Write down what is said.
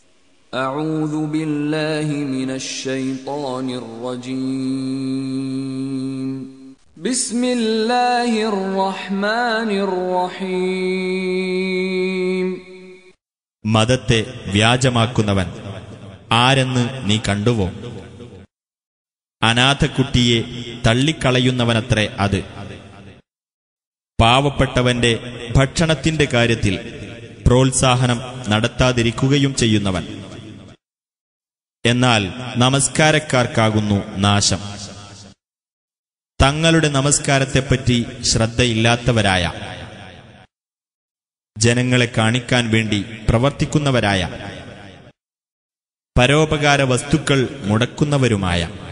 أعوذ بالله من الشيطان الرجيم بسم الله الرحمن الرحيم മതത്തെ വ്യാജമാക്കുന്നവൻ ആരെന്ന് നീ കണ്ടുവോ അനാഥക്കുട്ടിയെ തള്ളിക്കളയുന്നവനത്രേ അത് പാവപ്പെട്ടവന്റെ ഭക്ഷണത്തിന്റെ കാര്യത്തിൽ പ്രോത്സാഹനം നടത്താതിരിക്കുകയും ചെയ്യുന്നവൻ എന്നാൽ നമസ്കാരക്കാർക്കാകുന്നു നാശം തങ്ങളുടെ നമസ്കാരത്തെപ്പറ്റി ശ്രദ്ധയില്ലാത്തവരായ ജനങ്ങളെ കാണിക്കാൻ വേണ്ടി പ്രവർത്തിക്കുന്നവരായ പരോപകാര വസ്തുക്കൾ മുടക്കുന്നവരുമായ